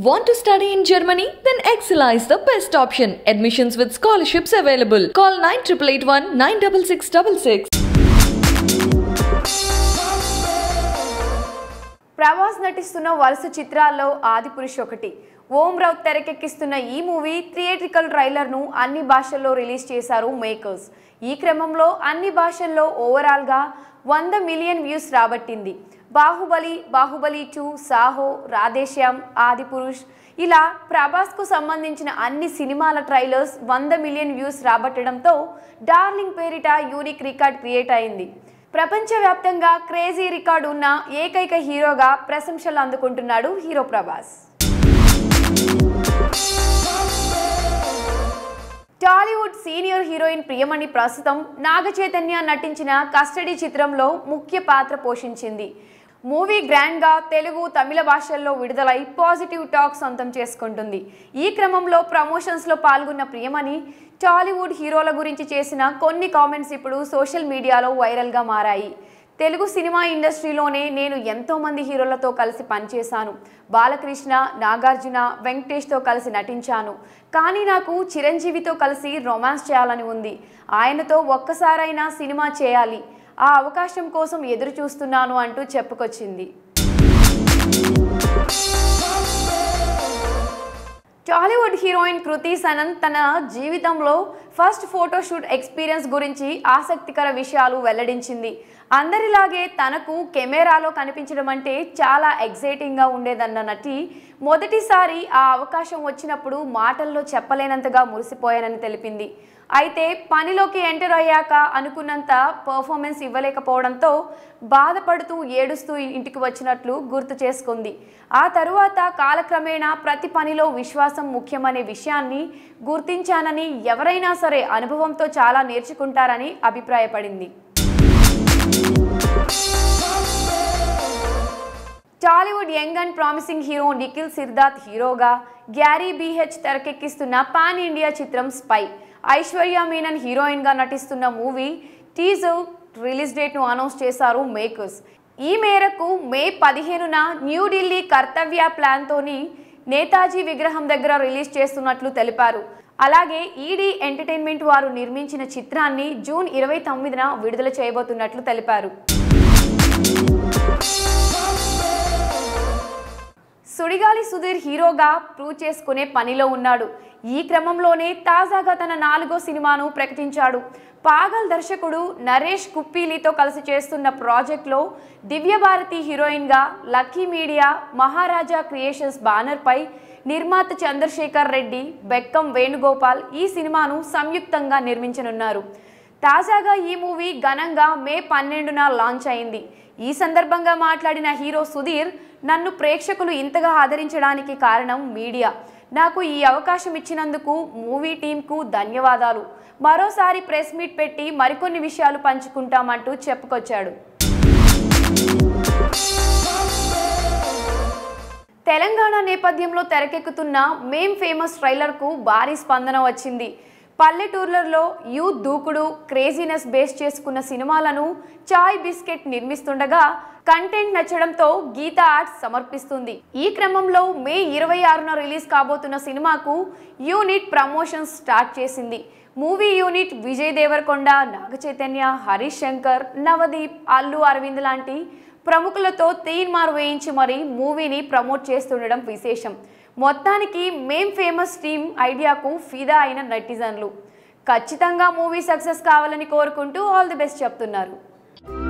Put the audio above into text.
Want to study in Germany? Then Excella is the best option. Admissions with scholarships available. Call 9881 96666. Prabhas నటిస్తున్న వరుస చిత్రాల్లో ఆదిపురుష్ ఒకటి ఓం రావు తెరకెక్కిస్తున్న ఈ movie theatrical ట్రైలర్ను అన్ని భాషల్లో రిలీజ్ చేశారు మేకర్స్ ఈ క్రమంలో అన్ని భాషల్లో ఓవరాల్గా వంద మిలియన్ వ్యూస్ రాబట్టింది బాహుబలి బాహుబలి టూ సాహో రాధేశ్యామ్ ఆదిపురుష్ ఇలా ప్రభాస్కు సంబంధించిన అన్ని సినిమాల ట్రైలర్స్ వంద మిలియన్ వ్యూస్ రాబట్టడంతో డార్లింగ్ పేరిట యూనిక్ రికార్డ్ క్రియేట్ అయింది ప్రపంచవ్యాప్తంగా క్రేజీ రికార్డు ఉన్న ఏకైక హీరోగా ప్రశంసలు అందుకుంటున్నాడు hero Prabhas Tollywood senior heroine Priyamani ప్రస్తుతం నాగ చైతన్య నటించిన కస్టడీ చిత్రంలో ముఖ్య పాత్ర పోషించింది మూవీ గ్రాండ్గా తెలుగు తమిళ భాషల్లో విడుదలై పాజిటివ్ టాక్ సొంతం చేసుకుంటుంది ఈ క్రమంలో ప్రమోషన్స్లో పాల్గొన్న ప్రియమణి టాలీవుడ్ హీరోల గురించి చేసిన కొన్ని కామెంట్స్ ఇప్పుడు సోషల్ మీడియాలో వైరల్గా మారాయి తెలుగు సినిమా ఇండస్ట్రీలోనే నేను ఎంతో మంది హీరోలతో కలిసి పనిచేశాను బాలకృష్ణ నాగార్జున వెంకటేష్తో కలిసి నటించాను కానీ నాకు చిరంజీవితో కలిసి రొమాన్స్ చేయాలని ఉంది ఆయనతో ఒక్కసారైనా సినిమా చేయాలి ఆ అవకాశం కోసం ఎదురు చూస్తున్నాను అంటూ చెప్పుకొచ్చింది టాలీవుడ్ హీరోయిన్ కృతి సనన్ తన జీవితంలో ఫస్ట్ ఫోటోషూట్ ఎక్స్పీరియన్స్ గురించి ఆసక్తికర విషయాలు వెల్లడించింది అందరిలాగే తనకు కెమెరాలో కనిపించడం అంటే చాలా ఎగ్జైటింగ్గా ఉండేదన్న నటి మొదటిసారి ఆ అవకాశం వచ్చినప్పుడు మాటల్లో చెప్పలేనంతగా మురిసిపోయానని తెలిపింది అయితే పనిలోకి ఎంటర్ అయ్యాక అనుకున్నంత పర్ఫార్మెన్స్ ఇవ్వలేకపోవడంతో బాధపడుతూ ఏడుస్తూ ఇంటికి వచ్చినట్లు గుర్తు చేసుకుంది ఆ తరువాత కాలక్రమేణా ప్రతి పనిలో విశ్వాసం ముఖ్యమనే విషయాన్ని గుర్తించానని ఎవరైనా సరే అనుభవంతో చాలా నేర్చుకుంటారని అభిప్రాయపడింది Tollywood young and promising hero Nikhil Siddharth హీరోగా గ్యారీ బీహెచ్ తెరకెక్కిస్తున్న పాన్ ఇండియా చిత్రం స్పై ఐశ్వర్య మీనన్ హీరోయిన్గా నటిస్తున్న మూవీ టీజర్ రిలీజ్ డేట్ను అనౌన్స్ చేశారు మేకర్స్ ఈ మేరకు మే పదిహేనున న్యూఢిల్లీ కర్తవ్య ప్లాన్తోని నేతాజీ విగ్రహం దగ్గర రిలీజ్ చేస్తున్నట్లు తెలిపారు అలాగే ఈడీ ఎంటర్టైన్మెంట్ వారు నిర్మించిన చిత్రాన్ని జూన్ ఇరవై తొమ్మిదిన విడుదల చేయబోతున్నట్లు తెలిపారు సుడిగాలి సుధీర్ హీరోగా ప్రూవ్ చేసుకునే పనిలో ఉన్నాడు ఈ క్రమంలోనే తాజాగా తన నాలుగో సినిమాను ప్రకటించాడు పాగల్ దర్శకుడు నరేష్ కుప్పీలితో కలిసి చేస్తున్న ప్రాజెక్ట్లో దివ్యభారతి హీరోయిన్గా లక్కీ మీడియా మహారాజా క్రియేషన్స్ బ్యానర్పై నిర్మాత చంద్రశేఖర్ రెడ్డి బెక్కం వేణుగోపాల్ ఈ సినిమాను సంయుక్తంగా నిర్మించనున్నారు తాజాగా ఈ మూవీ ఘనంగా మే పన్నెండున లాంచ్ అయింది ఈ సందర్భంగా మాట్లాడిన హీరో సుధీర్ నన్ను ప్రేక్షకులు ఇంతగా ఆదరించడానికి కారణం మీడియా నాకు ఈ అవకాశం ఇచ్చినందుకు మూవీ టీంకు ధన్యవాదాలు మరోసారి ప్రెస్ మీట్ పెట్టి మరికొన్ని విషయాలు పంచుకుంటామంటూ చెప్పుకొచ్చాడు తెలంగాణ నేపథ్యంలో తెరకెక్కుతున్న మేం ఫేమస్ ట్రైలర్కు భారీ స్పందన వచ్చింది పల్లెటూర్లలో యూత్ దూకుడు క్రేజీనెస్ బేస్ చేసుకున్న సినిమాలను చాయ్ బిస్కెట్ నిర్మిస్తుండగా కంటెంట్ నచ్చడంతో గీత ఆర్ట్స్ సమర్పిస్తుంది ఈ క్రమంలో మే ఇరవై ఆరున రిలీజ్ కాబోతున్న సినిమాకు యూనిట్ ప్రమోషన్స్ స్టార్ట్ చేసింది మూవీ యూనిట్ విజయ్ దేవరకొండ నాగ చైతన్య హరీష్ శంకర్ నవదీప్ అల్లు అరవింద్ లాంటి ప్రముఖులతో తీన్మార్ వేయించి మరీ మూవీని ప్రమోట్ చేస్తుండడం విశేషం మొత్తానికి మేం ఫేమస్ టీమ్ ఐడియాకు ఫిదా అయిన నెటిజన్లు ఖచ్చితంగా మూవీ సక్సెస్ కావాలని కోరుకుంటూ ఆల్ ది బెస్ట్ చెప్తున్నారు